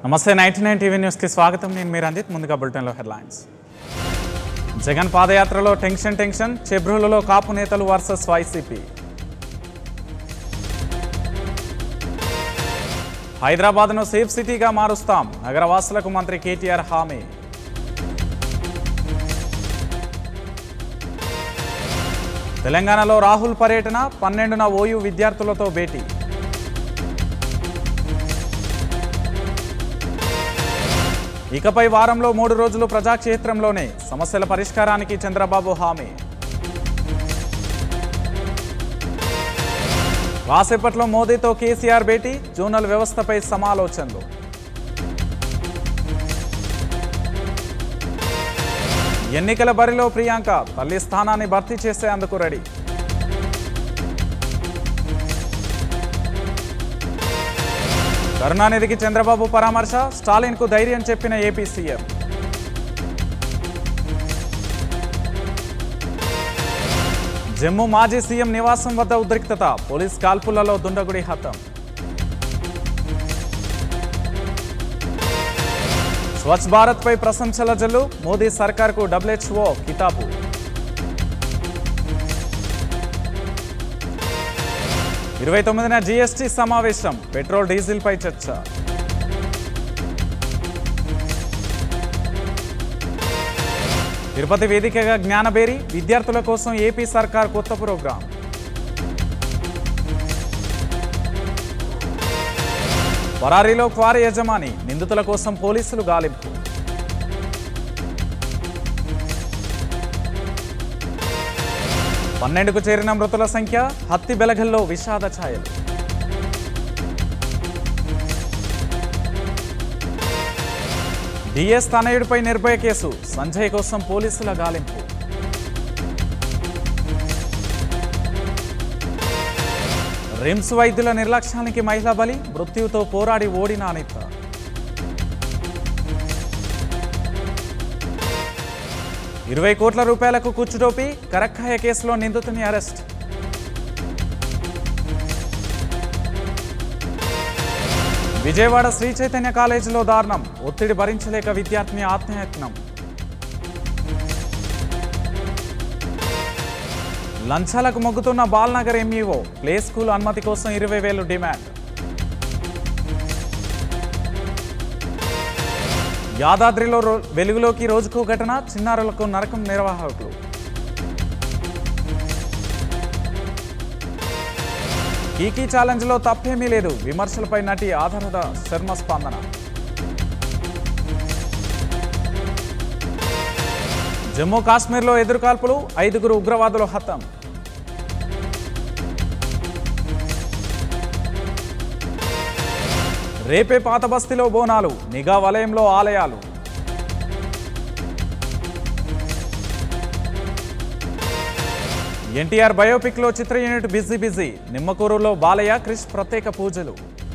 నమస్తే ninety nine TV న్యూస్కి స్వాగతం నేను మీరు అందిత్ ముందుగా బులెటిన్లో హెడ్లైన్స్ జగన్ పాదయాత్రలో టెన్షన్ టెన్షన్ చెబ్రులలో కాపు నేతలు వర్సెస్ వైసీపీ హైదరాబాద్ను సేఫ్ సిటీగా మారుస్తాం నగరవాసులకు మంత్రి కేటీఆర్ హామీ తెలంగాణలో రాహుల్ పర్యటన పన్నెండున ఓయూ విద్యార్థులతో భేటీ ఇకపై వారంలో మూడు రోజులు ప్రజాక్షేత్రంలోనే సమస్యల పరిష్కారానికి చంద్రబాబు హామీ కాసేపట్లో మోదీతో కేసీఆర్ భేటీ జోనల్ వ్యవస్థపై సమాలోచనలు ఎన్నికల బరిలో ప్రియాంక తల్లి స్థానాన్ని భర్తీ చేసేందుకు రెడీ కరుణానిధికి చంద్రబాబు పరామర్శ స్టాలిన్కు ధైర్యం చెప్పిన ఏపీ సీఎం జమ్మూ మాజీ సీఎం నివాసం వద్ద ఉద్రిక్తత పోలీస్ కాల్పులలో దుండగుడి హతం స్వచ్ఛ భారత్ పై ప్రశంసల జల్లు మోదీ సర్కార్కు డబ్ల్యూహెచ్ఓ కితాబు ఇరవై తొమ్మిదిన జీఎస్టీ సమావేశం పెట్రోల్ డీజిల్ పై చర్చ తిరుపతి వేదికగా జ్ఞానబేరి విద్యార్థుల కోసం ఏపీ సర్కార్ కొత్త ప్రోగ్రాం పరారీలో క్వారీ యజమాని నిందితుల కోసం పోలీసులు గాలింపు పన్నెండుకు చేరిన మృతుల సంఖ్య హత్తి బెలగల్లో విషాద ఛాయలు డిఎస్ తనయుడిపై నిర్భయ కేసు సంజయ్ కోసం పోలీసుల గాలింపు రిమ్స్ వైద్యుల నిర్లక్ష్యానికి మహిళా బలి మృత్యుతో పోరాడి ఓడిన అనిత ఇరవై కోట్ల రూపాయలకు కుచ్చుటోపి కరక్కాయ కేసులో నిందితుని అరెస్ట్ విజయవాడ శ్రీ చైతన్య కాలేజీలో దారుణం ఒత్తిడి భరించలేక విద్యార్థిని ఆత్మయత్నం లంచాలకు మొగ్గుతున్న బాల్నగర్ ఎంఈఓ ప్లే స్కూల్ అనుమతి కోసం ఇరవై వేలు డిమాండ్ యాదాద్రిలో రో- వెలుగులోకి రోజుకో ఘటన చిన్నారులకు నరకం నిర్వాహకులు కీకీ ఛాలెంజ్లో తప్పేమీ లేదు విమర్శలపై నటి ఆధారద శర్మ స్పందన జమ్మూ కాశ్మీర్లో ఎదురుకాల్పులు ఐదుగురు ఉగ్రవాదులు హతం రేపే పాత బస్తీలో బోనాలు నిఘా వలయంలో ఆలయాలు ఎన్టీఆర్ బయోపిక్ లో చిత్ర యూనిట్ బిజీ బిజీ నిమ్మకూరులో బాలయ్య క్రిష్ ప్రత్యేక పూజలు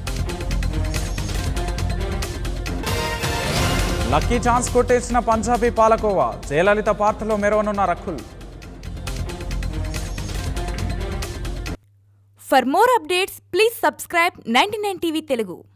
లక్కీ ఛాన్స్ కొట్టేసిన పంజాబీ పాలకోవా జయలలిత పార్టీలో మెరవనున్న Rakul For more updates, please subscribe 99 TV Telugu.